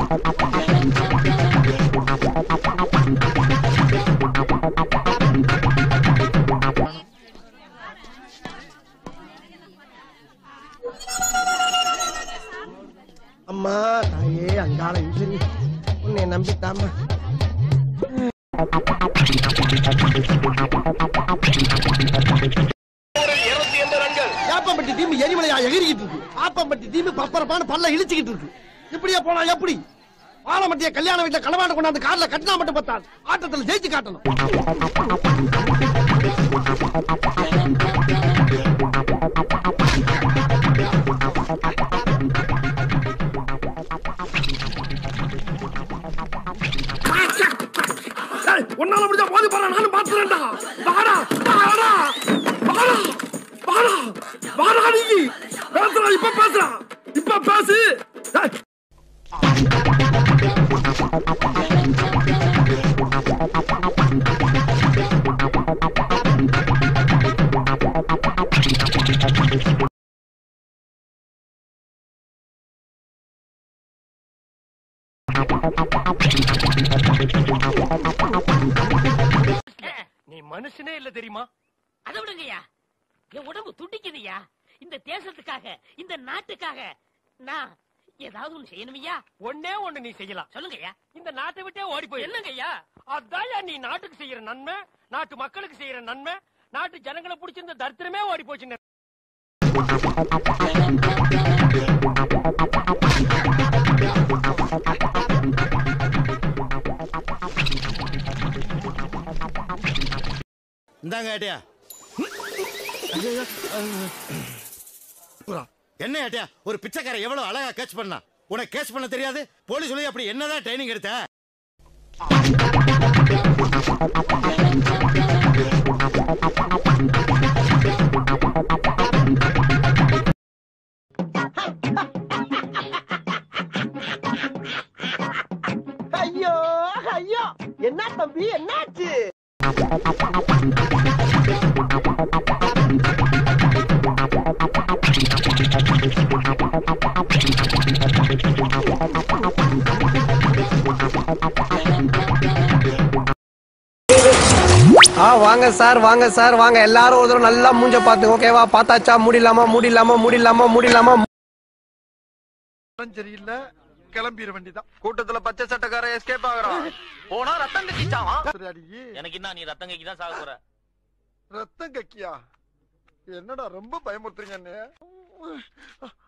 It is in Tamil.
அம்மா தாயே அங்காள ஈஸ்வரி உன்னை நம்பிட்டாமா யாப்பம்பட்டி டீம் எரிமலையா எகிரிக்கிட்டு இருக்கு ஆப்பம்பட்டி டீம் பப்பரப்பான பல்ல இழிச்சுக்கிட்டு இருக்கு இப்படியே போனா எப்படி ஆலமட்டிய கல்யாண வீட்டுல களவாண்டு கொண்டாந்து கார்ல கட்டினா மட்டும் பத்தாது ஆட்டத்துல ஜெயிச்சு காட்டணும் உன்னால முடிஞ்சா மோதி பாரு நானும் பாத்துறேன்டா வாடா வாடா வாடா வாடா வாடா நீ பேசுறா இப்ப பேசுறா இப்ப பேசு ஏய். நீ மனுஷனே இல்ல தெரியுமா அதை விடுங்கய்யா என் உடம்பு துடிக்குதுய்யா இந்த தேசத்துக்காக இந்த நாட்டுக்காக நான் ஏதாவது ஒண்ணு செய்யணுமையா ஒண்ணே ஒண்ணு நீ செய்யலாம் சொல்லுங்கய்யா இந்த நாட்டை விட்டே ஓடி போய் என்னங்கய்யா அதான் நீ நாட்டுக்கு செய்யற நன்மை நாட்டு மக்களுக்கு செய்யற நன்மை நாட்டு ஜனங்களை பிடிச்சிருந்த தரித்திரமே ஓடி போச்சுன்னு இந்தாங்க ஏட்டியா என்ன ஏட்டியா ஒரு பிச்சைக்கார எவ்வளவு அழகா கேட்ச் பண்ணா உனக்கு கேட்ச் பண்ண தெரியாது போலீஸ் சொல்லி அப்படி என்னதான் ட்ரைனிங் எடுத்த ஐயோ ஐயோ என்ன தம்பி என்னாச்சு ஆ வாங்க சார் வாங்க சார் வாங்க எல்லாரும் ஒரு தடவை நல்லா மூஞ்ச பாத்து ஓகேவா பார்த்தாச்சா முடியலாமா முடியலாமா முடியலாமா முடியலாமா சரியில்லை கிளம்பிட வேண்டிதான் கூட்டத்துல பச்சை சட்டக்கார எஸ்கேப் ஆகுறான் போனா ரத்தம் கட்டிச்சாவான் சரியாடி எனக்கு என்ன நீ ரத்தம் கக்கி தான் சாக போற ரத்தம் கக்கியா என்னடா ரொம்ப பயமுறுத்துறீங்க அண்ணே